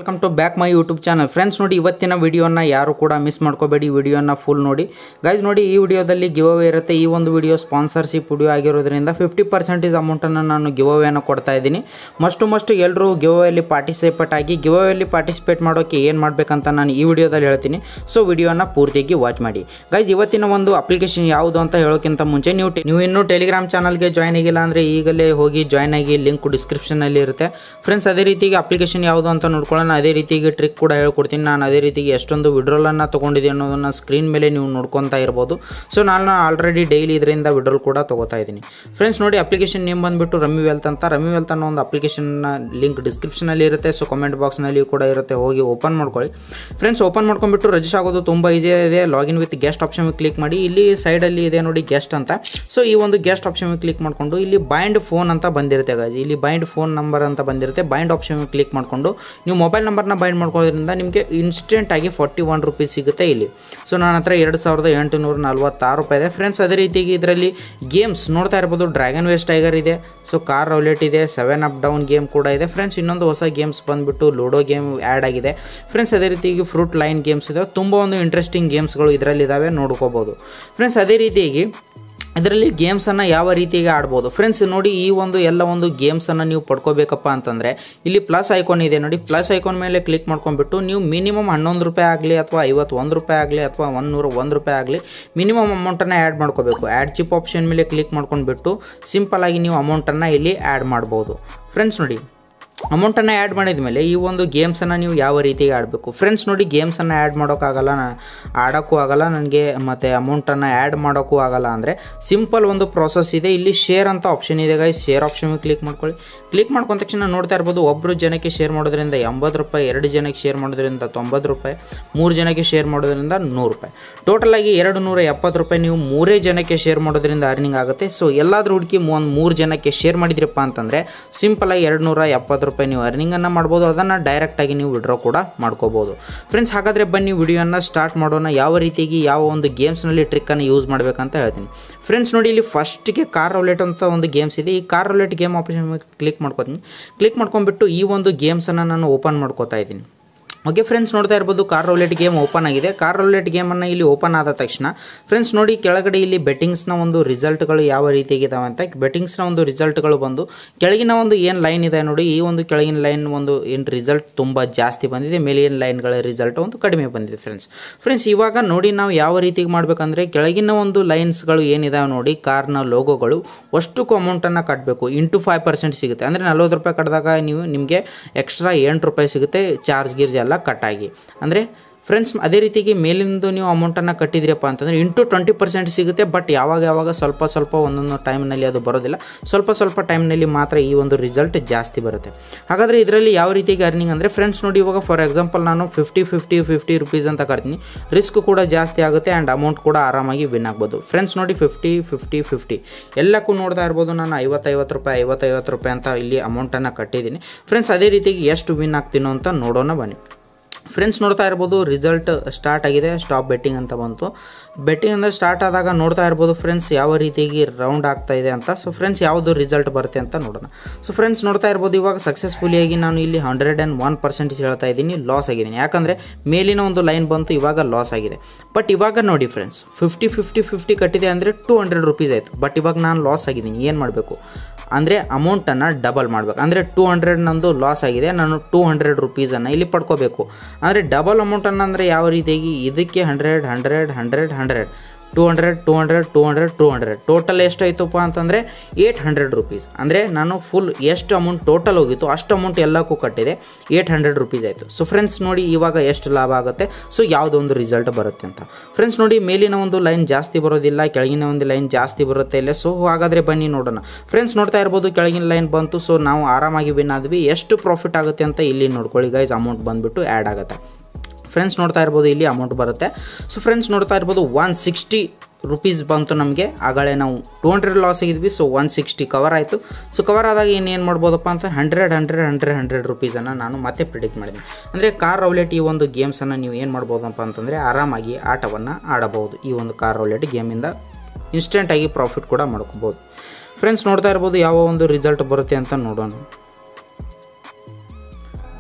welcome to back my YouTube channel friends ನೋಡಿ ಇವತ್ತಿನ ವಿಡಿಯೋನ ಯಾರು ಕೂಡ ಮಿಸ್ ಮಾಡ್ಕೋಬೇಡಿ ವಿಡಿಯೋನ ಫುಲ್ ನೋಡಿ ಗೈಸ್ ನೋಡಿ ಈ ವಿಡಿಯೋದಲ್ಲಿ ಗಿವ್ ಅವೇ ಇರುತ್ತೆ ಈ ಒಂದು ವಿಡಿಯೋ ಸ್ಪಾನ್ಸರ್ಶಿಪ್ ವಿಡಿಯೋ ಆಗಿರೋದ್ರಿಂದ ಫಿಫ್ಟಿ ಪರ್ಸೆಂಟೇಜ್ ಅಮೌಂಟನ್ನು ನಾನು ಗಿವ್ ಅವೇನ ಕೊಡ್ತಾ ಇದ್ದೀನಿ ಮಸ್ಟು ಮಸ್ಟು ಎಲ್ಲರೂ ಗಿವ್ ಅವೇಲಿ ಪಾರ್ಟಿಸಿಪೇಟ್ ಆಗಿ ಗಿವ್ ಅವೇಲಿ ಪಾರ್ಟಿಸಿಪೇಟ್ ಮಾಡೋಕ್ಕೆ ಏನು ಮಾಡಬೇಕಂತ ನಾನು ಈ ವಿಡಿಯೋದಲ್ಲಿ ಹೇಳ್ತೀನಿ ಸೊ ವಿಡಿಯೋನ ಪೂರ್ತಿಯಾಗಿ ವಾಚ್ ಮಾಡಿ ಗೈಸ್ ಇವತ್ತಿನ ಒಂದು ಅಪ್ಲಿಕೇಶನ್ ಯಾವುದು ಅಂತ ಹೇಳೋಕ್ಕಿಂತ ಮುಂಚೆ ನೀವು ಟೆ- ನೀವು ಇನ್ನೂ ಟೆಲಿಗ್ರಾಮ್ ಚಾನಲ್ಗೆ ಜಾಯ್ನ್ ಆಗಿಲ್ಲ ಅಂದರೆ ಈಗಲೇ ಹೋಗಿ ಜಾಯ್ನ್ ಆಗಿ ಲಿಂಕ್ ಡಿಸ್ಕ್ರಿಪ್ಷನಲ್ಲಿ ಇರುತ್ತೆ ಫ್ರೆಂಡ್ಸ್ ಅದೇ ರೀತಿಗೆ ಅಪ್ಲಿಕೇಶನ್ ಯಾವುದು ಅಂತ ನೋಡ್ಕೊಳ್ಳೋಣ ಅದೇ ರೀತಿಗೆ ಟ್ರಿಕ್ ಕೂಡ ಹೇಳ್ಕೊಡ್ತೀನಿ ನಾನು ಅದೇ ರೀತಿಗೆ ಎಷ್ಟೊಂದು ವಿಡ್ರೋಲನ್ನು ತೊಗೊಂಡಿದ್ದೀನಿ ಅನ್ನೋದನ್ನು ಸ್ಕ್ರೀನ್ ಮೇಲೆ ನೀವು ನೋಡ್ಕೊತಾ ಇರ್ಬೋದು ಸೊ ನಾನು ಆಲ್ರೆಡಿ ಡೈಲಿ ಇದರಿಂದ ವಿಡ್ರೋಲ್ ಕೂಡ ತೊಗೋತಾ ಇದ್ದೀನಿ ಫ್ರೆಂಡ್ಸ್ ನೋಡಿ ಅಪ್ಲಿಕೇಶನ್ ನೇಮ್ ಬಂದುಬಿಟ್ಟು ರಮ್ಮಿ ವೆಲ್ತ್ ಅಂತ ರಮ್ಮಿ ವೆಲ್ತ್ ಅನ್ನೋ ಒಂದು ಅಪ್ಲಿಕೇಶನ್ನ ಲಿಂಕ್ ಡಿಸ್ಕ್ರಿಪ್ಷನಲ್ಲಿ ಇರುತ್ತೆ ಸೊ ಕಮೆಂಟ್ ಬಾಕ್ಸ್ನಲ್ಲಿ ಕೂಡ ಇರುತ್ತೆ ಹೋಗಿ ಓಪನ್ ಮಾಡ್ಕೊಳ್ಳಿ ಫ್ರೆಂಡ್ಸ್ ಓಪನ್ ಮಾಡ್ಕೊಂಡ್ಬಿಟ್ಟು ರಿಜಿಸ್ಟರ್ ಆಗೋದು ತುಂಬ ಈಸಿ ಇದೆ login with guest option click ಮಾಡಿ ಇಲ್ಲಿ ಸೈಡಲ್ಲಿ ಇದೆ ನೋಡಿ ಗೆಸ್ಟ್ ಅಂತ ಸೊ ಈ ಒಂದು ಗೆಸ್ಟ್ ಆಪ್ಷನ್ ಕ್ಲಿಕ್ ಮಾಡಿಕೊಂಡು ಇಲ್ಲಿ ಬೈಂಡ್ ಫೋನ್ ಅಂತ ಬಂದಿರುತ್ತೆ ಗಾಜ್ ಇಲ್ಲಿ ಬೈಂಡ್ ಫೋನ್ ನಂಬರ್ ಅಂತ ಬಂದಿರುತ್ತೆ ಬೈಂಡ್ ಆಪ್ಷನ್ ಕ್ಲಿಕ್ ಮಾಡಿಕೊಂಡು ನೀವು ಮೊಬೈಲ್ ನಂಬರ್ನ ಬೈಂಡ್ ಮಾಡ್ಕೊಳ್ಳೋದ್ರಿಂದ ನಿಮಗೆ ಇನ್ಸ್ಟೆಂಟ್ ಆಗಿ ಫಾರ್ಟಿ ಒನ್ ರುಪೀಸ್ ಸಿಗುತ್ತೆ ಇಲ್ಲಿ ಸೊ ನನ್ನ ಹತ್ರ ಎರಡು ಸಾವಿರದ ಎಂಟುನೂರ ನಲ್ವತ್ತಾರು ರೂಪಾಯಿ ಇದೆ ಫ್ರೆಂಡ್ಸ್ ಅದೇ ರೀತಿಗೆ ಇದರಲ್ಲಿ ಗೇಮ್ಸ್ ನೋಡ್ತಾ ಇರ್ಬೋದು ಡ್ರ್ಯಾಗನ್ ವೇಸ್ಟ್ ಟೈಗರ್ ಇದೆ ಸೊ ಕಾರ್ ರೌಲೆಟ್ ಇದೆ ಸೆವೆನ್ ಅಪ್ ಡೌನ್ ಗೇಮ್ ಕೂಡ ಇದೆ ಫ್ರೆಂಡ್ಸ್ ಇನ್ನೊಂದು ಹೊಸ ಗೇಮ್ಸ್ ಬಂದುಬಿಟ್ಟು ಲೂಡೋ ಗೇಮ್ ಆ್ಯಡ್ ಆಗಿದೆ ಫ್ರೆಂಡ್ಸ್ ಅದೇ ರೀತಿಯಾಗಿ ಫ್ರೂಟ್ ಲೈನ್ ಗೇಮ್ಸ್ ಇದೆ ತುಂಬ ಒಂದು ಇಂಟ್ರೆಸ್ಟಿಂಗ್ ಗೇಮ್ಸ್ಗಳು ಇದರಲ್ಲಿ ಇದ್ದಾವೆ ನೋಡ್ಕೋಬೋದು ಫ್ರೆಂಡ್ಸ್ ಅದೇ ರೀತಿಯಾಗಿ ಇದರಲ್ಲಿ ಗೇಮ್ಸನ್ನು ಯಾವ ರೀತಿಯಾಗಿ ಆಡ್ಬೋದು ಫ್ರೆಂಡ್ಸ್ ನೋಡಿ ಈ ಒಂದು ಎಲ್ಲ ಒಂದು ಗೇಮ್ಸನ್ನು ನೀವು ಪಡ್ಕೋಬೇಕಪ್ಪ ಅಂತಂದರೆ ಇಲ್ಲಿ ಪ್ಲಸ್ ಐಕಾನ್ ಇದೆ ನೋಡಿ ಪ್ಲಸ್ ಐಕಾನ್ ಮೇಲೆ ಕ್ಲಿಕ್ ಮಾಡ್ಕೊಂಡ್ಬಿಟ್ಟು ನೀವು ಮಿನಿಮಮ್ ಹನ್ನೊಂದು ರೂಪಾಯಿ ಆಗಲಿ ಅಥವಾ ಐವತ್ತೊಂದು ರೂಪಾಯಿ ಆಗಲಿ ಅಥವಾ ಒಂದೂರ ಒಂದು ರೂಪಾಯಿ ಆಗಲಿ ಮಿನಿಮಮ್ ಅಮೌಂಟನ್ನು ಆ್ಯಡ್ ಮಾಡ್ಕೋಬೇಕು ಆ್ಯಡ್ ಚಿಪ್ ಆಪ್ಷನ್ ಮೇಲೆ ಕ್ಲಿಕ್ ಮಾಡ್ಕೊಂಡ್ಬಿಟ್ಟು ಸಿಂಪಲ್ ಆಗಿ ನೀವು ಅಮೌಂಟನ್ನು ಇಲ್ಲಿ ಆ್ಯಡ್ ಮಾಡ್ಬೋದು ಫ್ರೆಂಡ್ಸ್ ನೋಡಿ ಅಮೌಂಟನ್ನು ಆ್ಯಡ್ ಮಾಡಿದ ಮೇಲೆ ಈ ಒಂದು ಗೇಮ್ಸನ್ನು ನೀವು ಯಾವ ರೀತಿಗೆ ಆಡಬೇಕು ಫ್ರೆಂಡ್ಸ್ ನೋಡಿ ಗೇಮ್ಸನ್ನು ಆ್ಯಡ್ ಮಾಡೋಕ್ಕಾಗಲ್ಲ ನಾ ಆಡೋಕ್ಕೂ ಆಗಲ್ಲ ನನಗೆ ಮತ್ತು ಅಮೌಂಟನ್ನು ಆ್ಯಡ್ ಮಾಡೋಕ್ಕೂ ಆಗಲ್ಲ ಅಂದರೆ ಸಿಂಪಲ್ ಒಂದು ಪ್ರಾಸೆಸ್ ಇದೆ ಇಲ್ಲಿ ಶೇರ್ ಅಂತ ಆಪ್ಷನ್ ಇದೆ ಗೈ ಶೇರ್ ಆಪ್ಷನ್ ಕ್ಲಿಕ್ ಮಾಡ್ಕೊಳ್ಳಿ ಕ್ಲಿಕ್ ಮಾಡ್ಕೊಂಡ ತಕ್ಷಣ ನೋಡ್ತಾ ಇರ್ಬೋದು ಒಬ್ಬರು ಜನಕ್ಕೆ ಶೇರ್ ಮಾಡೋದ್ರಿಂದ ಎಂಬತ್ತು ರೂಪಾಯಿ ಎರಡು ಜನಕ್ಕೆ ಶೇರ್ ಮಾಡೋದ್ರಿಂದ ತೊಂಬತ್ತು ರೂಪಾಯಿ ಮೂರು ಜನಕ್ಕೆ ಶೇರ್ ಮಾಡೋದ್ರಿಂದ ನೂರು ರೂಪಾಯಿ ಟೋಟಲ್ ಆಗಿ ಎರಡು ನೂರ ಎಪ್ಪತ್ತು ರೂಪಾಯಿ ನೀವು ಮೂರೇ ಜನಕ್ಕೆ ಶೇರ್ ಮಾಡೋದ್ರಿಂದ ಅರ್ನಿಂಗ್ ಆಗುತ್ತೆ ಸೊ ಎಲ್ಲಾದ್ರೂ ಹುಡುಕಿ ಒಂದು ಮೂರು ಜನಕ್ಕೆ ಶೇರ್ ಮಾಡಿದ್ರಪ್ಪ ಅಂತಂದರೆ ಸಿಂಪಲ್ ಆಗಿ ಎರಡು ನೂರ ಎಪ್ಪತ್ತು ರೂಪಾಯಿ ನೀವು ಅರ್ನಿಂಗನ್ನು ಮಾಡ್ಬೋದು ಅದನ್ನು ಡೈರೆಕ್ಟಾಗಿ ನೀವು ವಿಡ್ರಾ ಕೂಡ ಮಾಡ್ಕೋಬೋದು ಫ್ರೆಂಡ್ಸ್ ಹಾಗಾದರೆ ಬನ್ನಿ ವಿಡಿಯೋನ ಸ್ಟಾರ್ಟ್ ಮಾಡೋಣ ಯಾವ ರೀತಿಯಾಗಿ ಯಾವ ಒಂದು ಗೇಮ್ಸ್ನಲ್ಲಿ ಟ್ರಿಕ್ಕನ್ನು ಯೂಸ್ ಮಾಡಬೇಕಂತ ಹೇಳ್ತೀನಿ ಫ್ರೆಂಡ್ಸ್ ನೋಡಿ ಇಲ್ಲಿ ಫಸ್ಟಿಗೆ ಕಾರ್ ರೌಲೆಟ್ ಅಂತ ಒಂದು ಗೇಮ್ಸ್ ಇದೆ ಈ car roulette game option click ಮಾಡ್ಕೋತೀನಿ ಕ್ಲಿಕ್ ಮಾಡ್ಕೊಂಡ್ಬಿಟ್ಟು ಈ ಒಂದು ಗೇಮ್ಸನ್ನು ನಾನು ಓಪನ್ ಮಾಡ್ಕೋತಾ ಇದ್ದೀನಿ ಓಕೆ ಫ್ರೆಂಡ್ಸ್ ನೋಡ್ತಾ ಇರ್ಬೋದು ಕಾರ್ ರೌಲೆಟ್ ಗೇಮ್ ಓಪನ್ ಆಗಿದೆ ಕಾರ್ ರೌಲೆಟ್ ಗೇಮನ್ನು ಇಲ್ಲಿ ಓಪನ್ ಆದ ತಕ್ಷಣ ಫ್ರೆಂಡ್ಸ್ ನೋಡಿ ಕೆಳಗಡೆ ಇಲ್ಲಿ ಬೆಟ್ಟಿಂಗ್ಸ್ನ ಒಂದು ರಿಸಲ್ಟ್ಗಳು ಯಾವ ರೀತಿಯಾಗಿದ್ದಾವೆ ಅಂತ ಬೆಟ್ಟಿಂಗ್ಸ್ನ ಒಂದು ರಿಸಲ್ಟ್ಗಳು ಬಂದು ಕೆಳಗಿನ ಒಂದು ಏನು ಲೈನ್ ಇದೆ ನೋಡಿ ಈ ಒಂದು ಕೆಳಗಿನ ಲೈನ್ ಒಂದು ಏನು ರಿಸಲ್ಟ್ ತುಂಬ ಜಾಸ್ತಿ ಬಂದಿದೆ ಮೇಲಿನ ಲೈನ್ಗಳ ರಿಸಲ್ಟ್ ಒಂದು ಕಡಿಮೆ ಬಂದಿದೆ ಫ್ರೆಂಡ್ಸ್ ಫ್ರೆಂಡ್ಸ್ ಇವಾಗ ನೋಡಿ ನಾವು ಯಾವ ರೀತಿಗೆ ಮಾಡಬೇಕಂದ್ರೆ ಕೆಳಗಿನ ಒಂದು ಲೈನ್ಸ್ಗಳು ಏನಿದಾವೆ ನೋಡಿ ಕಾರ್ನ ಲೋಗೋಗಳು ಅಷ್ಟಕ್ಕೂ ಅಮೌಂಟನ್ನು ಕಟ್ಟಬೇಕು ಇಂಟು ಫೈವ್ ಪರ್ಸೆಂಟ್ ಸಿಗುತ್ತೆ ಅಂದರೆ ನಲ್ವತ್ತು ರೂಪಾಯಿ ಕಟ್ಟಿದಾಗ ನೀವು ನಿಮಗೆ ಎಕ್ಸ್ಟ್ರಾ ಎಂಟು ರೂಪಾಯಿ ಸಿಗುತ್ತೆ ಚಾರ್ಜ್ ಗೀರ್ಜ್ ಎಲ್ಲ ಕಟ್ಟಾಗಿ ಅಂದರೆ ಫ್ರೆಂಡ್ಸ್ ಅದೇ ರೀತಿಗೆ ಮೇಲಿಂದು ನೀವು ಅಮೌಂಟನ್ನು ಕಟ್ಟಿದ್ರಪ್ಪ ಅಂತಂದರೆ ಇಂಟು ಟ್ವೆಂಟಿ ಪರ್ಸೆಂಟ್ ಸಿಗುತ್ತೆ ಬಟ್ ಯಾವಾಗ ಯಾವಾಗ ಸ್ವಲ್ಪ ಸ್ವಲ್ಪ ಒಂದೊಂದು ಟೈಮ್ನಲ್ಲಿ ಅದು ಬರೋದಿಲ್ಲ ಸ್ವಲ್ಪ ಸ್ವಲ್ಪ ಟೈಮ್ನಲ್ಲಿ ಮಾತ್ರ ಈ ಒಂದು ರಿಸಲ್ಟ್ ಜಾಸ್ತಿ ಬರುತ್ತೆ ಹಾಗಾದರೆ ಇದರಲ್ಲಿ ಯಾವ ರೀತಿಗೆ ಅರ್ನಿಂಗ್ ಅಂದರೆ ಫ್ರೆಂಡ್ಸ್ ನೋಡಿ ಇವಾಗ ಫಾರ್ ಎಕ್ಸಾಂಪಲ್ ನಾನು ಫಿಫ್ಟಿ ಫಿಫ್ಟಿ ಫಿಫ್ಟಿ ರುಪೀಸ್ ಅಂತ ಕರ್ತೀನಿ ರಿಸ್ಕ್ ಕೂಡ ಜಾಸ್ತಿ ಆಗುತ್ತೆ ಆ್ಯಂಡ್ ಅಮೌಂಟ್ ಕೂಡ ಆರಾಮಾಗಿ ವಿನ್ ಆಗ್ಬೋದು ಫ್ರೆಂಡ್ಸ್ ನೋಡಿ ಫಿಫ್ಟಿ ಫಿಫ್ಟಿ ಫಿಫ್ಟಿ ಎಲ್ಲಕ್ಕೂ ನೋಡ್ತಾ ಇರ್ಬೋದು ನಾನು ಐವತ್ತೈವತ್ತು ರೂಪಾಯಿ ಐವತ್ತೈವತ್ತು ರೂಪಾಯಿ ಅಂತ ಇಲ್ಲಿ ಅಮೌಂಟನ್ನು ಕಟ್ಟಿದ್ದೀನಿ ಫ್ರೆಂಡ್ಸ್ ಅದೇ ರೀತಿಗೆ ಎಷ್ಟು ವಿನ್ ಆಗ್ತೀನೋ ಅಂತ ನೋಡೋಣ ಬನ್ನಿ ಫ್ರೆಂಡ್ಸ್ ನೋಡ್ತಾ ಇರ್ಬೋದು ರಿಸಲ್ಟ್ ಸ್ಟಾರ್ಟ್ ಆಗಿದೆ ಸ್ಟಾಪ್ ಬೆಟ್ಟಿಂಗ್ ಅಂತ ಬಂತು ಬೆಟ್ಟಿಂಗ್ ಅಂದರೆ ಸ್ಟಾರ್ಟ್ ಆದಾಗ ನೋಡ್ತಾ ಇರ್ಬೋದು ಫ್ರೆಂಡ್ಸ್ ಯಾವ ರೀತಿಯಾಗಿ ರೌಂಡ್ ಆಗ್ತಾ ಇದೆ ಅಂತ ಸೊ ಫ್ರೆಂಡ್ಸ್ ಯಾವುದು ರಿಸಲ್ಟ್ ಬರುತ್ತೆ ಅಂತ ನೋಡೋಣ ಸೊ ಫ್ರೆಂಡ್ಸ್ ನೋಡ್ತಾ ಇರ್ಬೋದು ಇವಾಗ ಸಕ್ಸಸ್ಫುಲಿಯಾಗಿ ನಾನು ಇಲ್ಲಿ ಹಂಡ್ರೆಡ್ ಆ್ಯಂಡ್ ಒನ್ ಪರ್ಸೆಂಟೇಜ್ ಹೇಳ್ತಾ ಇದ್ದೀನಿ ಲಾಸ್ ಆಗಿದ್ದೀನಿ ಯಾಕಂದರೆ ಮೇಲಿನ ಒಂದು ಲೈನ್ ಬಂತು ಇವಾಗ ಲಾಸ್ ಆಗಿದೆ ಬಟ್ ಇವಾಗ ನೋಡಿ ಫ್ರೆಂಡ್ಸ್ ಫಿಫ್ಟಿ ಫಿಫ್ಟಿ ಫಿಫ್ಟಿ ಕಟ್ಟಿದೆ ಅಂದರೆ ಟೂ ಹಂಡ್ರೆಡ್ ರುಪೀಸ್ ಆಯಿತು ಬಟ್ ಇವಾಗ ನಾನು ಲಾಸ್ ಆಗಿದ್ದೀನಿ ಏನು ಮಾಡಬೇಕು ಅಂದರೆ ಅಮೌಂಟನ್ನು ಡಬಲ್ ಮಾಡಬೇಕು ಅಂದರೆ ಟೂ ಹಂಡ್ರೆಡ್ ನಂದು ಲಾಸ್ ಆಗಿದೆ ನಾನು ಟೂ ಹಂಡ್ರೆಡ್ ರುಪೀಸನ್ನು ಇಲ್ಲಿ ಪಡ್ಕೋಬೇಕು ಅಂದರೆ ಡಬಲ್ ಅಮೌಂಟನ್ನು ಅಂದರೆ ಯಾವ ರೀತಿಯಾಗಿ ಇದಕ್ಕೆ hundred hundred hundred hundred two hundred two hundred two hundred two hundred total ಎಷ್ಟಾಯ್ತಪ್ಪ ಅಂತಂದರೆ ಏಯ್ಟ್ ಹಂಡ್ರೆಡ್ ರುಪೀಸ್ ಅಂದರೆ ನಾನು ಫುಲ್ ಎಷ್ಟು ಅಮೌಂಟ್ ಟೋಟಲ್ ಹೋಗಿತ್ತು ಅಷ್ಟು ಅಮೌಂಟ್ ಎಲ್ಲಕ್ಕೂ ಕಟ್ಟಿದೆ ಏಯ್ಟ್ ಹಂಡ್ರೆಡ್ ರುಪೀಸ್ ಆಯಿತು ಸೊ ಫ್ರೆಂಡ್ಸ್ ನೋಡಿ ಇವಾಗ ಎಷ್ಟು ಲಾಭ ಆಗುತ್ತೆ ಸೊ ಯಾವುದೊಂದು ರಿಸಲ್ಟ್ ಬರುತ್ತೆ ಅಂತ ಫ್ರೆಂಡ್ಸ್ ನೋಡಿ ಮೇಲಿನ ಒಂದು ಲೈನ್ ಜಾಸ್ತಿ ಬರೋದಿಲ್ಲ ಕೆಳಗಿನ ಒಂದು ಲೈನ್ ಜಾಸ್ತಿ ಬರುತ್ತೆ ಇಲ್ಲ ಸೊ ಹಾಗಾದರೆ ಬನ್ನಿ ನೋಡೋಣ ಫ್ರೆಂಡ್ಸ್ ನೋಡ್ತಾ ಇರ್ಬೋದು ಕೆಳಗಿನ ಲೈನ್ ಬಂತು ಸೊ ನಾವು ಆರಾಮಾಗಿ ವಿನ್ ಆದ್ವಿ ಎಷ್ಟು ಪ್ರಾಫಿಟ್ ಆಗುತ್ತೆ ಅಂತ ಇಲ್ಲಿ ನೋಡ್ಕೊಳ್ಳಿ ಗೈಸ್ ಅಮೌಂಟ್ ಬಂದುಬಿಟ್ಟು ಆ್ಯಡ್ ಆಗುತ್ತೆ ಫ್ರೆಂಡ್ಸ್ ನೋಡ್ತಾ ಇರ್ಬೋದು ಇಲ್ಲಿ ಅಮೌಂಟ್ ಬರುತ್ತೆ ಸೊ ಫ್ರೆಂಡ್ಸ್ ನೋಡ್ತಾ ಇರ್ಬೋದು ಒನ್ ಸಿಕ್ಸ್ಟಿ ರುಪೀಸ್ ಬಂತು ನಮಗೆ ಆಗಳೇ ನಾವು ಟೂ ಹಂಡ್ರೆಡ್ ಲಾಸ್ ಆಗಿದ್ವಿ ಸೊ ಒನ್ ಸಿಕ್ಸ್ಟಿ ಕವರ್ ಆಯಿತು ಸೊ ಕವರ್ ಆದಾಗ ಇನ್ನೇನು ಮಾಡ್ಬೋದಪ್ಪ ಅಂತ ಹಂಡ್ರೆಡ್ ಹಂಡ್ರೆಡ್ ಹಂಡ್ರೆಡ್ ಹಂಡ್ರೆಡ್ ರುಪೀಸನ್ನು ನಾನು ಮತ್ತೆ ಪ್ರಿಡಿಕ್ಟ್ ಮಾಡಿದ್ದೀನಿ ಅಂದರೆ ಕಾರ್ ರೌಲೆಟ್ ಈ ಒಂದು ಗೇಮ್ಸನ್ನು ನೀವು ಏನು ಮಾಡ್ಬೋದಪ್ಪ ಅಂತಂದರೆ ಆರಾಮಾಗಿ ಆಟವನ್ನು ಆಡಬಹುದು ಈ ಒಂದು ಕಾರ್ ರೌಲೆಟ್ ಗೇಮಿಂದ ಇನ್ಸ್ಟೆಂಟಾಗಿ ಪ್ರಾಫಿಟ್ ಕೂಡ ಮಾಡ್ಕೋಬೋದು ಫ್ರೆಂಡ್ಸ್ ನೋಡ್ತಾ ಇರ್ಬೋದು ಯಾವ ಒಂದು ರಿಸಲ್ಟ್ ಬರುತ್ತೆ ಅಂತ ನೋಡೋಣ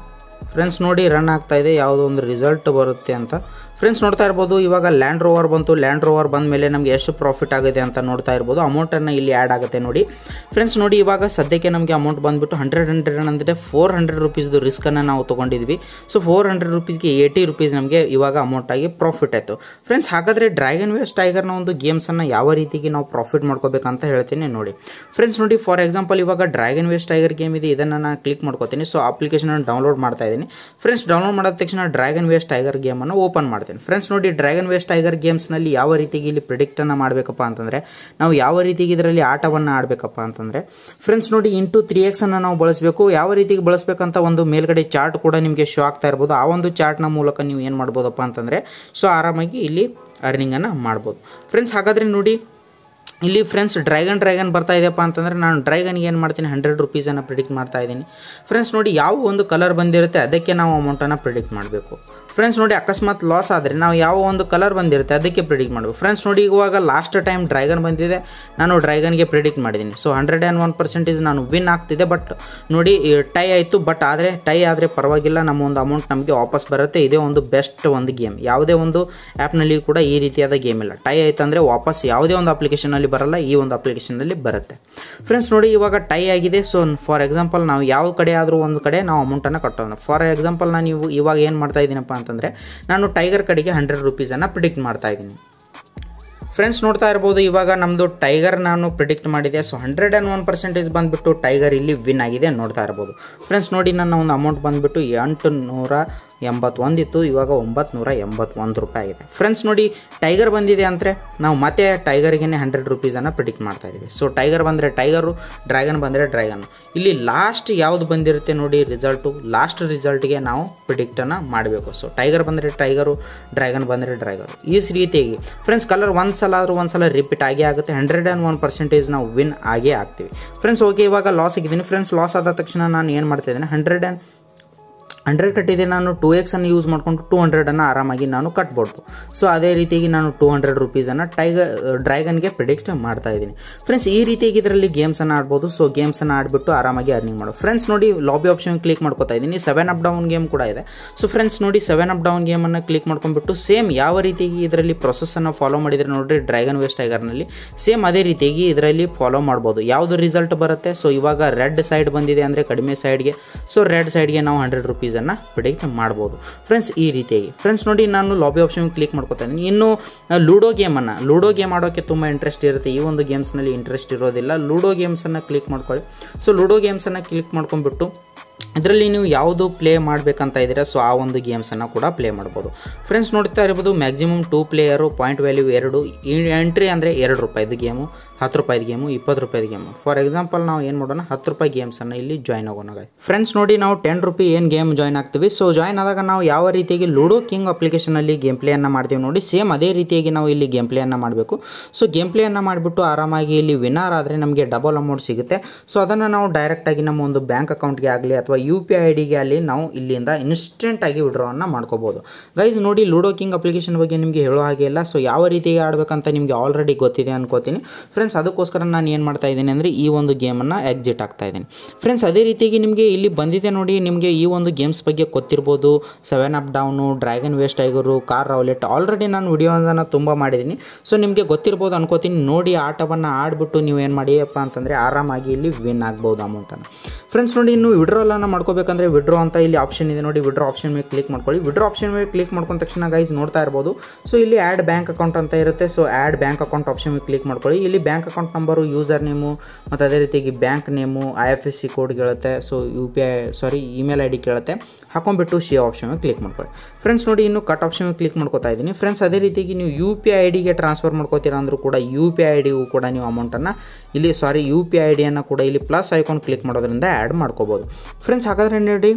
ಫ್ರೆಂಡ್ಸ್ ನೋಡಿ ರನ್ ಆಗ್ತಾ ಇದೆ ಯಾವುದೋ ಒಂದು ರಿಸಲ್ಟ್ ಬರುತ್ತೆ ಅಂತ ಫ್ರೆಂಡ್ಸ್ ನೋಡ್ತಾ ಇರ್ಬೋದು ಇವಾಗ ಲ್ಯಾಂಡ್ ರೋವರ್ ಬಂತು ಲ್ಯಾಂಡ್ ರೋವರ್ ಬಂದ ಮೇಲೆ ನಮಗೆ ಎಷ್ಟು ಪ್ರಾಫಿಟ್ ಆಗಿದೆ ಅಂತ ನೋಡ್ತಾ ಇರ್ಬೋದು ಅಮೌಂಟನ್ನು ಇಲ್ಲಿ ಆ್ಯಡ್ ಆಗುತ್ತೆ ನೋಡಿ ಫ್ರೆಂಡ್ಸ್ ನೋಡಿ ಇವಾಗ ಸದ್ಯಕ್ಕೆ ನಮಗೆ ಅಮೌಂಟ್ ಬಂದುಬಿಟ್ಟು ಹಂಡ್ರೆಡ್ ಹಂಡ್ರೆಡ್ ಅಂದರೆ ಫೋರ್ ಹಂಡ್ರೆಡ್ ರುಪೀಸ್ದು ರಿಸ್ಕನ್ನು ನಾವು ತೊಗೊಂಡಿದ್ವಿ ಸೊ ಫೋರ್ ಹಂಡ್ರೆಡ್ ರುಪೀಸ್ಗೆ ಏಯ್ಟಿ ರುಪೀಸ್ ನಮಗೆ ಇವಾಗ ಅಮೌಂಟ್ ಆಗಿ ಪ್ರಾಫಿಟ್ ಆಯಿತು ಫ್ರೆಂಡ್ಸ್ ಹಾಗಾದರೆ ಡ್ರ್ಯಾಗನ್ ವೇಸ್ಟ್ ಟೈಗರ್ನ ಒಂದು ಗೇಮ್ಸನ್ನು ಯಾವ ರೀತಿಗೆ ನಾವು ಪ್ರಾಫಿಟ್ ಮಾಡ್ಕೋಬೇಕಂತ ಹೇಳ್ತೀನಿ ನೋಡಿ ಫ್ರೆಂಡ್ಸ್ ನೋಡಿ ಫಾರ್ ಎಕ್ಸಾಂಪಲ್ ಇವಾಗ ಡ್ರ್ಯಾಗನ್ ವೇಸ್ಟ್ ಟೈಗರ್ ಗೇಮ್ ಇದೆ ಇದನ್ನು ನಾನು ಕ್ಲಿಕ್ ಮಾಡ್ಕೋತೀನಿ ಸೊ ಅಪ್ಲಿಕೇಶನ್ ಡೌನ್ಲೋಡ್ ಮಾಡ್ತಾ ಇದ್ದೀನಿ ಫ್ರೆಂಡ್ಸ್ ಡೌನ್ಲೋಡ್ ಮಾಡಿದ ತಕ್ಷಣ ಡ್ರ್ಯಾಗನ್ ವೇಸ್ಟ್ ಟೈಗರ್ ಗೇಮನ್ನು ಓಪನ್ ಮಾಡ್ತೀನಿ ಫ್ರೆಂಡ್ಸ್ ನೋಡಿ ಡ್ರ್ಯಾಗನ್ ವೇಸ್ಟ್ ಟೈಗರ್ ಗೇಮ್ಸ್ನಲ್ಲಿ ಯಾವ ರೀತಿಗೆ ಇಲ್ಲಿ ಪ್ರಿಡಿಕ್ಟನ್ನು ಮಾಡಬೇಕಪ್ಪ ಅಂತಂದರೆ ನಾವು ಯಾವ ರೀತಿಗೆ ಇದರಲ್ಲಿ ಆಟವನ್ನು ಆಡಬೇಕಪ್ಪ ಅಂತಂದರೆ ಫ್ರೆಂಡ್ಸ್ ನೋಡಿ ಇಂಟು ತ್ರೀ ಎಕ್ಸನ್ನು ನಾವು ಬಳಸಬೇಕು ಯಾವ ರೀತಿಗೆ ಬಳಸಬೇಕಂತ ಒಂದು ಮೇಲ್ಗಡೆ ಚಾರ್ಟ್ ಕೂಡ ನಿಮಗೆ ಶೋ ಆಗ್ತಾ ಇರ್ಬೋದು ಆ ಒಂದು ಚಾರ್ಟ್ನ ಮೂಲಕ ನೀವು ಏನು ಮಾಡ್ಬೋದಪ್ಪ ಅಂತಂದರೆ ಸೊ ಆರಾಮಾಗಿ ಇಲ್ಲಿ ಅರ್ನಿಂಗನ್ನು ಮಾಡ್ಬೋದು ಫ್ರೆಂಡ್ಸ್ ಹಾಗಾದರೆ ನೋಡಿ ಇಲ್ಲಿ ಫ್ರೆಂಡ್ಸ್ ಡ್ರ್ಯಾಗನ್ ಡ್ರ್ಯಾಗನ್ ಬರ್ತಾ ಇದೆಯಪ್ಪ ಅಂತಂದರೆ ನಾನು ಡ್ರ್ಯಾಗನ್ಗೆ ಏನು ಮಾಡ್ತೀನಿ ಹಂಡ್ರೆಡ್ ರುಪೀಸನ್ನು ಪ್ರಿಡಿಕ್ಟ್ ಮಾಡ್ತಾ ಇದ್ದೀನಿ ಫ್ರೆಂಡ್ಸ್ ನೋಡಿ ಯಾವ ಒಂದು ಕಲರ್ ಬಂದಿರುತ್ತೆ ಅದಕ್ಕೆ ನಾವು ಅಮೌಂಟನ್ನು ಪ್ರಿಡಿಕ್ಟ್ ಮಾಡಬೇಕು ಫ್ರೆಂಡ್ಸ್ ನೋಡಿ ಅಕಸ್ಮಾತ್ ಲಾಸ್ ಆದರೆ ನಾವು ಯಾವ ಒಂದು ಕಲರ್ ಬಂದಿರುತ್ತೆ ಅದಕ್ಕೆ ಪ್ರಿಡಿಕ್ಟ್ ಮಾಡಬೇಕು ಫ್ರೆಂಡ್ಸ್ ನೋಡಿ ಇವಾಗ ಲಾಸ್ಟ್ ಟೈಮ್ ಡ್ರ್ಯಾಗನ್ ಬಂದಿದೆ ನಾನು ಡ್ರ್ಯಾಗನ್ಗೆ ಪ್ರಿಡಿಕ್ಟ್ ಮಾಡಿದ್ದೀನಿ so hundred and one percentage ನಾನು ವಿನ್ ಆಗ್ತಿದೆ ಬಟ್ ನೋಡಿ ಟೈ ಆಯಿತು ಬಟ್ ಆದರೆ ಟೈ ಆದರೆ ಪರವಾಗಿಲ್ಲ ನಮ್ಮ ಒಂದು ಅಮೌಂಟ್ ನಮಗೆ ವಾಪಸ್ ಬರುತ್ತೆ ಇದೇ ಒಂದು ಬೆಸ್ಟ್ ಒಂದು ಗೇಮ್ ಯಾವುದೇ ಒಂದು ಆ್ಯಪ್ನಲ್ಲಿ ಕೂಡ ಈ ರೀತಿಯಾದ ಗೇಮ್ ಇಲ್ಲ ಟೈ ಆಯ್ತು ಅಂದರೆ ವಾಪಸ್ ಯಾವುದೇ ಒಂದು ಅಪ್ಲಿಕೇಶನಲ್ಲಿ ಬರಲ್ಲ ಈ ಒಂದು ಅಪ್ಲಿಕೇಶನಲ್ಲಿ ಬರುತ್ತೆ ಫ್ರೆಂಡ್ಸ್ ನೋಡಿ ಇವಾಗ ಟೈ ಆಗಿದೆ ಸೊ ಫಾರ್ ಎಕ್ಸಾಂಪಲ್ ನಾವು ಯಾವ ಕಡೆ ಆದರೂ ಒಂದು ಕಡೆ ನಾವು ಅಮೌಂಟನ್ನು ಕಟ್ಟೋಣ ಫಾರ್ ಎಕ್ಸಾಂಪಲ್ ನಾನು ಇವು ಇವಾಗ ಏನು ಮಾಡ್ತಾ ಇದ್ದೀನಪ್ಪ ಅಂತಂದರೆ ನಾನು ಟೈಗರ್ ಕಡೆಗೆ ಹಂಡ್ರೆಡ್ ರುಪೀಸನ್ನು ಪ್ರಿಡಿಕ್ಟ್ ಮಾಡ್ತಾ ಇದ್ದೀನಿ ಫ್ರೆಂಡ್ಸ್ ನೋಡ್ತಾ ಇರ್ಬೋದು ಇವಾಗ ನಮ್ಮದು ಟೈಗರ್ ನಾನು ಪ್ರಿಡಿಕ್ಟ್ ಮಾಡಿದೆ so hundred and one percentage ಬಂದುಬಿಟ್ಟು ಟೈಗರ್ ಇಲ್ಲಿ ವಿನ್ ಆಗಿದೆ ನೋಡ್ತಾ ಇರ್ಬೋದು ಫ್ರೆಂಡ್ಸ್ ನೋಡಿ ನನ್ನ ಒಂದು ಅಮೌಂಟ್ ಬಂದುಬಿಟ್ಟು ಎಂಟು ನೂರ ಎಂಬತ್ತೊಂದಿತ್ತು ಇವಾಗ ಒಂಬತ್ತು ನೂರ ಎಂಬತ್ತೊಂದು ರೂಪಾಯಿ ಆಗಿದೆ ಫ್ರೆಂಡ್ಸ್ ನೋಡಿ ಟೈಗರ್ ಬಂದಿದೆ ಅಂದರೆ ನಾವು ಮತ್ತೆ ಟೈಗರ್ಗೆ ಹಂಡ್ರೆಡ್ ರುಪೀಸನ್ನು ಪ್ರಿಡಿಕ್ಟ್ ಮಾಡ್ತಾ ಇದ್ದೀವಿ ಸೊ ಟೈಗರ್ ಬಂದರೆ ಟೈಗರು ಡ್ರ್ಯಾಗನ್ ಬಂದರೆ ಡ್ರ್ಯಾಗನ್ ಇಲ್ಲಿ ಲಾಸ್ಟ್ ಯಾವುದು ಬಂದಿರುತ್ತೆ ನೋಡಿ ರಿಸಲ್ಟು ಲಾಸ್ಟ್ ರಿಸಲ್ಟ್ಗೆ ನಾವು ಪ್ರಿಡಿಕ್ಟನ್ನು ಮಾಡಬೇಕು ಸೊ ಟೈಗರ್ ಬಂದರೆ ಟೈಗರು ಡ್ರ್ಯಾಗನ್ ಬಂದರೆ ಡ್ರ್ಯಾಗರು ಈ ರೀತಿಯಾಗಿ ಫ್ರೆಂಡ್ಸ್ ಕಲರ್ ಒಂದು ಸಲ ಆದರೂ ಒಂದು ಸಲ ರಿಪೀಟ್ ಆಗೇ ಆಗುತ್ತೆ ಹಂಡ್ರೆಡ್ ಆ್ಯಂಡ್ ಒನ್ ಪರ್ಸೆಂಟೇಜ್ ನಾವು ವಿನ್ ಆಗೇ ಆಗ್ತೀವಿ ಫ್ರೆಂಡ್ಸ್ ಓಕೆ ಇವಾಗ ಲಾಸ್ ಆಗಿದ್ದೀನಿ ಫ್ರೆಂಡ್ಸ್ ಲಾಸ್ ಆದ ತಕ್ಷಣ ನಾನು ಏನು ಮಾಡ್ತಾ ಇದ್ದೀನಿ ಹಂಡ್ರೆಡ್ ಆ್ಯಂಡ್ ಹಂಡ್ರೆಡ್ ಕಟ್ಟಿದೆ ನಾನು ಟೂ ಎಕ್ಸನ್ನು ಯೂಸ್ ಮಾಡಿಕೊಂಡು ಟೂ ಹಂಡ್ರೆಡನ್ನು ಆರಾಮಾಗಿ ನಾನು ಕಟ್ಬೋದು ಸೊ ಅದೇ ರೀತಿಯಾಗಿ ನಾನು ಟೂ ಹಂಡ್ರೆಡ್ ರುಪೀಸನ್ನು ಟೈಗರ್ ಡ್ರ್ಯಾಗನ್ಗೆ ಪ್ರಿಡಿಕ್ಟ್ ಮಾಡ್ತಾ ಇದ್ದೀನಿ ಫ್ರೆಂಡ್ಸ್ ಈ ರೀತಿಯಾಗಿ ಇದರಲ್ಲಿ ಗೇಮ್ಸನ್ನು ಆಡ್ಬೋದು ಸೊ ಗೇಮ್ಸನ್ನು ಆಡಿಬಿಟ್ಟು ಆರಾಮಾಗಿ ಅರ್ನಿಂಗ್ ಮಾಡೋದು ಫ್ರೆಂಡ್ಸ್ ನೋಡಿ ಲಾಬಿ ಆಪ್ಷನ್ ಕ್ಲಿಕ್ ಮಾಡ್ಕೊತಾ ಇದ್ದೀನಿ ಸೆವೆನ್ ಅಪ್ ಡೌನ್ ಗೇಮ್ ಕೂಡ ಇದೆ ಸೊ ಫ್ರೆಂಡ್ಸ್ ನೋಡಿ ಸೆವೆನ್ ಅಪ್ ಡೌನ್ ಗೇಮನ್ನು ಕ್ಲಿಕ್ ಮಾಡ್ಕೊಂಡ್ಬಿಟ್ಟು ಸೇಮ್ ಯಾವ ರೀತಿಯಾಗಿ ಇದರಲ್ಲಿ ಪ್ರೊಸೆಸನ್ನು ಫಾಲೋ ಮಾಡಿದರೆ ನೋಡಿರಿ ಡ್ರ್ಯಾಗನ್ ವೇಸ್ಟ್ ಟೈಗರ್ನಲ್ಲಿ ಸೇಮ್ ಅದೇ ರೀತಿಯಾಗಿ ಇದರಲ್ಲಿ ಫಾಲೋ ಮಾಡ್ಬೋದು ಯಾವುದು ರಿಸಲ್ಟ್ ಬರುತ್ತೆ ಸೊ ಇವಾಗ ರೆಡ್ ಸೈಡ್ ಬಂದಿದೆ ಅಂದರೆ ಕಡಿಮೆ ಸೈಡ್ಗೆ ಸೊ ರೆಡ್ ಸೈಡ್ಗೆ ನಾವು ಹಂಡ್ರೆಡ್ ರುಪೀಸನ್ನು ಪ್ರಿಡಿಕ್ಟ್ ಮಾಡ್ಬೋದು ಫ್ರೆಂಡ್ಸ್ ಈ ರೀತಿಯಾಗಿ ಫ್ರೆಂಡ್ಸ್ ನೋಡಿ ನಾನು ಲಾಬಿ ಆಪ್ಷನ್ ಕ್ಲಿಕ್ ಮಾಡ್ಕೊತಾ ಇದ್ದೀನಿ ಇನ್ನು ಲೂಡೋ ಗೇಮನ್ನು ಲೂಡೋ ಗೇಮ್ ಆಡೋಕ್ಕೆ ತುಂಬ ಇಂಟ್ರೆಸ್ಟ್ ಇರುತ್ತೆ ಈ ಒಂದು ಗೇಮ್ಸ್ನಲ್ಲಿ ಇಂಟ್ರೆಸ್ಟ್ ಇರೋದಿಲ್ಲ ಲೂಡೋ ಗೇಮ್ಸನ್ನು ಕ್ಲಿಕ್ ಮಾಡ್ಕೊಳ್ಳಿ ಸೊ ಲೂಡೋ ಗೇಮ್ಸನ್ನು ಕ್ಲಿಕ್ ಮಾಡ್ಕೊಂಡ್ಬಿಟ್ಟು ಇದರಲ್ಲಿ ನೀವು ಯಾವುದು ಪ್ಲೇ ಮಾಡಬೇಕಂತ ಇದ್ದೀರಾ ಸೊ ಆ ಒಂದು ಗೇಮ್ಸನ್ನು ಕೂಡ ಪ್ಲೇ ಮಾಡ್ಬೋದು ಫ್ರೆಂಡ್ಸ್ ನೋಡ್ತಾ ಇರ್ಬೋದು maximum two player point value ಎರಡು ಎಂಟ್ರಿ ಅಂದರೆ ಎರಡು ರೂಪಾಯಿದು ಗೇಮು ಹತ್ತು ರೂಪಾಯಿದು ಗೇಮು ಇಪ್ಪತ್ತು ರೂಪಾಯಿದು ಗೇಮು ಫಾರ್ ಎಕ್ಸಾಂಪಲ್ ನಾವು ಏನು ಮಾಡೋಣ ಹತ್ತು ರೂಪಾಯಿ ಗೇಮ್ಸನ್ನು ಇಲ್ಲಿ ಜಾಯ್ನ್ ಆಗೋಣ ಫ್ರೆಂಡ್ಸ್ ನೋಡಿ ನಾವು ಟೆನ್ ರುಪಿ ಏನು ಗೇಮ್ ಜಾಯ್ನ್ ಆಗ್ತೀವಿ ಸೊ ಜಾಯ್ನ್ ಆದಾಗ ನಾವು ಯಾವ ರೀತಿಯಾಗಿ ಲೂಡೋ ಕಿಂಗ್ ಅಪ್ಲಿಕೇಶನಲ್ಲಿ ಗೇಮ್ ಪ್ಲೇಯನ್ನು ಮಾಡ್ತೀವಿ ನೋಡಿ ಸೇಮ್ ಅದೇ ರೀತಿಯಾಗಿ ನಾವು ಇಲ್ಲಿ ಗೇಮ್ ಪ್ಲೇಯನ್ನು ಮಾಡಬೇಕು ಸೊ ಗೇಮ್ ಪ್ಲೇಯನ್ನು ಮಾಡಿಬಿಟ್ಟು ಆರಾಮಾಗಿ ಇಲ್ಲಿ ವಿನ್ನರ್ ಆದರೆ ನಮಗೆ ಡಬಲ್ ಅಮೌಂಟ್ ಸಿಗುತ್ತೆ ಸೊ ಅದನ್ನು ನಾವು ಡೈರೆಕ್ಟಾಗಿ ನಮ್ಮ ಒಂದು ಬ್ಯಾಂಕ್ ಅಕೌಂಟ್ಗೆ ಆಗಲಿ ಅಥವಾ ಯು ಪಿ ಐ ಡಿಗೆ ಅಲ್ಲಿ ನಾವು ಇಲ್ಲಿಂದ ಇನ್ಸ್ಟೆಂಟಾಗಿ ವಿಡ್ರಾವನ್ನು ಮಾಡ್ಕೋಬೋದು ಗೈಸ್ ನೋಡಿ ಲೂಡೋ ಕಿಂಗ್ ಅಪ್ಲಿಕೇಶನ್ ಬಗ್ಗೆ ನಿಮಗೆ ಹೇಳೋ ಹಾಗೆ ಇಲ್ಲ ಸೊ ಯಾವ ರೀತಿಯಾಗಿ ಆಡಬೇಕಂತ ನಿಮಗೆ ಆಲ್ರೆಡಿ ಗೊತ್ತಿದೆ ಅನ್ಕೋತೀನಿ ಫ್ರೆಂಡ್ಸ್ ಅದಕ್ಕೋಸ್ಕರ ನಾನು ಏನು ಮಾಡ್ತಾ ಇದ್ದೀನಿ ಅಂದರೆ ಈ ಒಂದು ಗೇಮನ್ನು ಎಕ್ಸಿಟ್ ಆಗ್ತಾ ಇದ್ದೀನಿ ಫ್ರೆಂಡ್ಸ್ ಅದೇ ರೀತಿಯಾಗಿ ನಿಮಗೆ ಇಲ್ಲಿ ಬಂದಿದೆ ನೋಡಿ ನಿಮಗೆ ಈ ಒಂದು ಗೇಮ್ಸ್ ಬಗ್ಗೆ ಗೊತ್ತಿರ್ಬೋದು seven up down dragon waste tiger car roulette already ನಾನು ವಿಡಿಯೋನ ತುಂಬ ಮಾಡಿದ್ದೀನಿ ಸೊ ನಿಮಗೆ ಗೊತ್ತಿರ್ಬೋದು ಅನ್ಕೋತೀನಿ ನೋಡಿ ಆಟವನ್ನು ಆಡಿಬಿಟ್ಟು ನೀವು ಏನು ಮಾಡಿಯಪ್ಪ ಅಂತಂದರೆ ಆರಾಮಾಗಿ ಇಲ್ಲಿ ವಿನ್ ಆಗ್ಬೋದು ಅಮೌಂಟನ್ನು ಫ್ರೆಂಡ್ಸ್ ನೋಡಿ ಇನ್ನು ವಿಡ್ರಾಲನ್ನು ಮಾಡ್ಕೋಬೇಕಂದ್ರೆ ವಿಡ್ರೋ ಅಂತ ಇಲ್ಲಿ ಆಪ್ಷನ್ ಇದೆ ನೋಡಿ ವಿಡ್ರೋ ಆಪ್ಷನ್ ಮೇಲೆ ಕ್ಲಿಕ್ ಮಾಡ್ಕೊಳ್ಳಿ ವಿಡ್ರೋ ಆಪ್ಷನ್ ಮೇಲೆ ಕ್ಲಿಕ್ ಮಾಡ್ಕೊಂಡ ತಕ್ಷಣ ಗೈಸ್ ನೋಡ್ತಾ ಇರ್ಬೋದು ಸೊ ಇಲ್ಲಿ ಆ್ಯಡ್ ಬ್ಯಾಂಕ್ ಅಕೌಂಟ್ ಅಂತ ಇರುತ್ತೆ so add bank account option ಮೇಲೆ ಕ್ಲಿಕ್ ಮಾಡ್ಕೊಳ್ಳಿ ಇಲ್ಲಿ bank account number user name ಮತ್ತು ಅದೇ ರೀತಿಯಾಗಿ bank name I F S C code ಕೇಳುತ್ತೆ so U P I sorry email I D ಕೇಳುತ್ತೆ ಹಾಕೊಂಡ್ಬಿಟ್ಟು ಶೇ ಆಪ್ಷನ್ ಮೇಲೆ ಕ್ಲಿಕ್ ಮಾಡ್ಕೊಳ್ಳಿ ಫ್ರೆಂಡ್ಸ್ ನೋಡಿ ಇನ್ನು ಕಟ್ ಆಪ್ಷನ್ ಮೇಲೆ ಕ್ಲಿಕ್ ಮಾಡ್ಕೋತಾ ಇದ್ದೀನಿ ಫ್ರೆಂಡ್ಸ್ ಅದೇ ರೀತಿಯಾಗಿ ನೀವು ಯು ಪಿ ಐ ಡಿಗೆ ಟ್ರಾನ್ಸ್ಫರ್ ಮಾಡ್ಕೋತೀರಾ ಅಂದರೂ ಕೂಡ ಯು ಪಿ ಐ ಡಿಗೂ ಕೂಡ ನೀವು ಅಮೌಂಟನ್ನು ಇಲ್ಲಿ ಸಾರಿ ಯು ಪಿ ಐ ಡಿಯನ್ನು ಕೂಡ ಇಲ್ಲಿ ಪ್ಲಸ್ ಐಕಾನ್ ಕ್ಲಿಕ್ ಮಾಡೋದ್ರಿಂದ ಆ್ಯಡ್ ಮಾಡ್ಕೋಬೋದು ಫ್ರೆಂಡ್ಸ್ ಹಾಗಾದರೆ ನೋಡಿ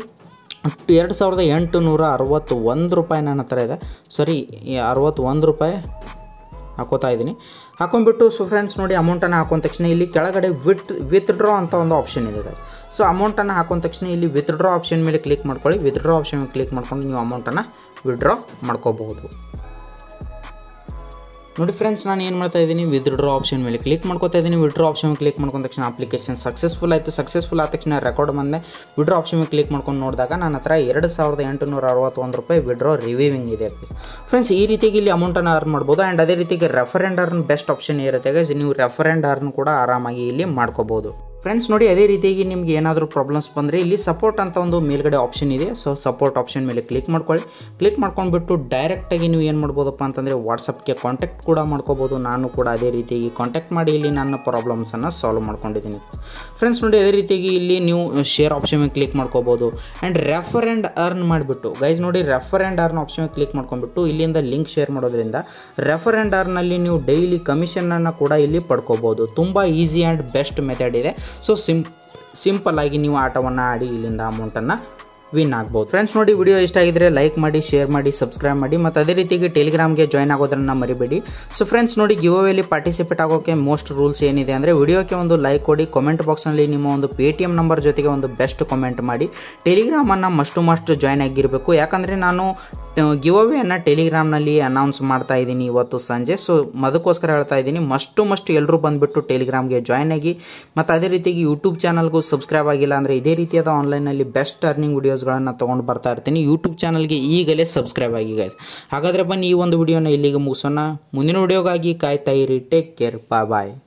ಎರಡು ಸಾವಿರದ ಎಂಟು ನೂರ ಅರವತ್ತು ಒಂದು ರೂಪಾಯಿ ನನ್ನ ಹತ್ರ ಇದೆ ಸಾರಿ ಅರವತ್ತೊಂದು ರೂಪಾಯಿ ಹಾಕೋತಾ ಇದ್ದೀನಿ ಹಾಕೊಂಡ್ಬಿಟ್ಟು ಸೊ ಫ್ರೆಂಡ್ಸ್ ನೋಡಿ ಅಮೌಂಟನ್ನು ಹಾಕೊಂಡ ತಕ್ಷಣ ಇಲ್ಲಿ ಕೆಳಗಡೆ ವಿತ್ ವಿತ್ಡ್ರಾ ಅಂತ ಒಂದು ಆಪ್ಷನ್ ಇದೆ ಗೈಸ್ ಸೊ ಅಮೌಂಟನ್ನು ಹಾಕೊಂಡ ತಕ್ಷಣ ಇಲ್ಲಿ ವಿತ್ಡ್ರಾ ಆಪ್ಷನ್ ಮೇಲೆ ಕ್ಲಿಕ್ ಮಾಡ್ಕೊಳ್ಳಿ ವಿತ್ಡ್ರಾ ಆಪ್ಷನ್ ಮೇಲೆ ಕ್ಲಿಕ್ ಮಾಡ್ಕೊಂಡು ನೀವು ಅಮೌಂಟನ್ನು ವಿಡ್ರಾ ಮಾಡ್ಕೋಬಹುದು ನೋಡಿ ಫ್ರೆಂಡ್ಸ್ ನಾನು ಏನು ಮಾಡ್ತಾ ಇದ್ದೀನಿ ವಿತ್ಡ್ರಾ ಆಪ್ಷನ್ ಮೇಲೆ ಕ್ಲಿಕ್ ಮಾಡ್ಕೊತಾ ಇದ್ದೀನಿ ವಿಡ್ರಾ ಆಪ್ಷನ್ ಕ್ಲಿಕ್ ಮಾಡ್ಕೊಂಡ ತಕ್ಷಣ ಅಪ್ಲಿಕೇಶನ್ ಸಕ್ಸಸ್ಫುಲ್ ಆಯಿತು ಸಕ್ಸಸ್ಫುಲ್ ಆದ ತಕ್ಷಣ ರೆಕಾರ್ಡ್ ಬಂದೆ ವಿಡ್ರಾ ಆಪ್ಷನ್ ಮೇಲೆ ಕ್ಲಿಕ್ ಮಾಡ್ಕೊಂಡು ನೋಡಿದಾಗ ನನ್ನ ಹತ್ರ ಎರಡು ಸಾವಿರದ ಎಂಟುನೂರ ಅರವತ್ತೊಂದು ರೂಪಾಯಿ ವಿಡ್ರಾ ರಿವೀವಿಂಗ್ ಇದೆ ಫ್ರೆಂಡ್ಸ್ ಈ ರೀತಿಯಾಗಿ ಇಲ್ಲಿ ಅಮೌಂಟನ್ನು ಅರ್ನ್ ಮಾಡ್ಬೋದು ಆ್ಯಂಡ್ ಅದೇ ರೀತಿಗೆ ರೆಫರೆಂಡ್ ಅರ್ನ್ ಬೆಸ್ಟ್ ಆಪ್ಷನ್ ಇರುತ್ತೆ ಗೈಸ್ ನೀವು ರೆಫರೆಂಡ್ ಅರ್ನ್ ಕೂಡ ಆರಾಮಾಗಿ ಇಲ್ಲಿ ಮಾಡ್ಕೋಬೋದು ಫ್ರೆಂಡ್ಸ್ ನೋಡಿ ಅದೇ ರೀತಿಯಾಗಿ ನಿಮ್ಗೆ ಏನಾದರೂ ಪ್ರಾಬ್ಲಮ್ಸ್ ಬಂದರೆ ಇಲ್ಲಿ ಸಪೋರ್ಟ್ ಅಂತ ಒಂದು ಮೇಲ್ಗಡೆ ಆಪ್ಷನ್ ಇದೆ ಸೊ ಸಪೋರ್ಟ್ ಆಪ್ಷನ್ ಮೇಲೆ ಕ್ಲಿಕ್ ಮಾಡ್ಕೊಳ್ಳಿ ಕ್ಲಿಕ್ ಮಾಡ್ಕೊಂಡ್ಬಿಟ್ಟು ಡೈರೆಕ್ಟಾಗಿ ನೀವು ಏನು ಮಾಡ್ಬೋದಪ್ಪ ಅಂತಂದರೆ ವಾಟ್ಸಪ್ಗೆ ಕಾಂಟ್ಯಾಕ್ಟ್ ಕೂಡ ಮಾಡ್ಕೋಬೋದು ನಾನು ಕೂಡ ಅದೇ ರೀತಿಯಾಗಿ ಕಾಂಟ್ಯಾಕ್ಟ್ ಮಾಡಿ ಇಲ್ಲಿ ನನ್ನ ಪ್ರಾಬ್ಲಮ್ಸನ್ನು ಸಾಲ್ವ್ ಮಾಡ್ಕೊಂಡಿದ್ದೀನಿ ಫ್ರೆಂಡ್ಸ್ ನೋಡಿ ಅದೇ ರೀತಿಯಾಗಿ ಇಲ್ಲಿ ನೀವು ಶೇರ್ ಆಪ್ಷನ್ ಮೇಲೆ ಕ್ಲಿಕ್ ಮಾಡ್ಕೋಬೋದು ಆ್ಯಂಡ್ ರೆಫರ್ ಆ್ಯಂಡ್ ಅರ್ನ್ ಮಾಡಿಬಿಟ್ಟು ಗೈಸ್ ನೋಡಿ ರೆಫರ್ ಆ್ಯಂಡ್ ಅರ್ನ್ ಆಪ್ಷನ್ ಮೇಲೆ ಕ್ಲಿಕ್ ಮಾಡ್ಕೊಂಡ್ಬಿಟ್ಟು ಇಲ್ಲಿಂದ ಲಿಂಕ್ ಶೇರ್ ಮಾಡೋದ್ರಿಂದ ರೆಫರ್ ಆ್ಯಂಡ್ ಅರ್ನಲ್ಲಿ ನೀವು ಡೈಲಿ ಕಮಿಷನನ್ನು ಕೂಡ ಇಲ್ಲಿ ಪಡ್ಕೋಬೋದು ತುಂಬ ಈಸಿ ಆ್ಯಂಡ್ ಬೆಸ್ಟ್ ಮೆಥಡ್ ಇದೆ ಸೊ ಸಿಂ ಸಿಂಪಲ್ ಆಗಿ ನೀವು ಆಟವನ್ನು ಆಡಿ ಇಲ್ಲಿಂದ ಅಮೌಂಟನ್ನು ವಿನ್ ಆಗ್ಬೋದು ಫ್ರೆಂಡ್ಸ್ ನೋಡಿ ವಿಡಿಯೋ ಇಷ್ಟ ಆಗಿದ್ರೆ ಲೈಕ್ ಮಾಡಿ ಶೇರ್ ಮಾಡಿ ಸಬ್ಸ್ಕ್ರೈಬ್ ಮಾಡಿ ಮತ್ತು ಅದೇ ರೀತಿಗೆ ಟೆಲಿಗ್ರಾಮ್ಗೆ ಜಾಯ್ನ್ ಆಗೋದನ್ನು ಮರಿಬೇಡಿ ಸೊ ಫ್ರೆಂಡ್ಸ್ ನೋಡಿ ಗಿವ್ ಅವೇಲಿ ಪಾರ್ಟಿಸಿಪೇಟ್ ಆಗೋಕ್ಕೆ ಮೋಸ್ಟ್ ರೂಲ್ಸ್ ಏನಿದೆ ಅಂದರೆ ವಿಡಿಯೋಕ್ಕೆ ಒಂದು ಲೈಕ್ ಕೊಡಿ ಕಾಮೆಂಟ್ ಬಾಕ್ಸ್ನಲ್ಲಿ ನಿಮ್ಮ ಒಂದು ಪೇ ಟಿ ಎಮ್ ನಂಬರ್ ಜೊತೆಗೆ ಒಂದು ಬೆಸ್ಟ್ ಕಾಮೆಂಟ್ ಮಾಡಿ ಟೆಲಿಗ್ರಾಮನ್ನು ಮಸ್ಟ್ ಮಸ್ಟ್ ಜಾಯ್ನ್ ಆಗಿರಬೇಕು ಯಾಕಂದರೆ ನಾನು ಗಿವ್ ಅವೇಯನ್ನು ಟೆಲಿಗ್ರಾಮ್ನಲ್ಲಿ ಅನೌನ್ಸ್ ಮಾಡ್ತಾ ಇದ್ದೀನಿ ಇವತ್ತು ಸಂಜೆ ಸೊ ಅದಕ್ಕೋಸ್ಕರ ಹೇಳ್ತಾ ಇದ್ದೀನಿ ಮಸ್ಟು ಮಸ್ಟ್ ಎಲ್ಲರೂ ಬಂದುಬಿಟ್ಟು ಟೆಲಿಗ್ರಾಮ್ಗೆ ಜಾಯ್ನ್ ಆಗಿ ಮತ್ತು ಅದೇ ರೀತಿಯಾಗಿ ಯೂಟ್ಯೂಬ್ ಚಾನಲ್ಗೂ ಸಬ್ಸ್ಕ್ರೈಬ್ ಆಗಿಲ್ಲ ಅಂದರೆ ಇದೇ ರೀತಿಯಾದ ಆನ್ಲೈನಲ್ಲಿ ಬೆಸ್ಟ್ ಅರ್ನಿಂಗ್ ವೀಡಿಯೋಸ್ಗಳನ್ನು ತೊಗೊಂಡು ಬರ್ತಾ ಇರ್ತೀನಿ ಯೂಟ್ಯೂಬ್ ಚಾನಲ್ಗೆ ಈಗಲೇ ಸಬ್ಸ್ಕ್ರೈಬ್ ಆಗಿ ಗೈಸ್ ಹಾಗಾದರೆ ಬನ್ನಿ ಈ ಒಂದು ವಿಡಿಯೋನ ಇಲ್ಲಿಗೆ ಮುಗಿಸೋಣ ಮುಂದಿನ ವಿಡಿಯೋಗಾಗಿ ಕಾಯ್ತಾ ಇರಿ ಟೇಕ್ ಕೇರ್ ಬಾಯ್ ಬಾಯ್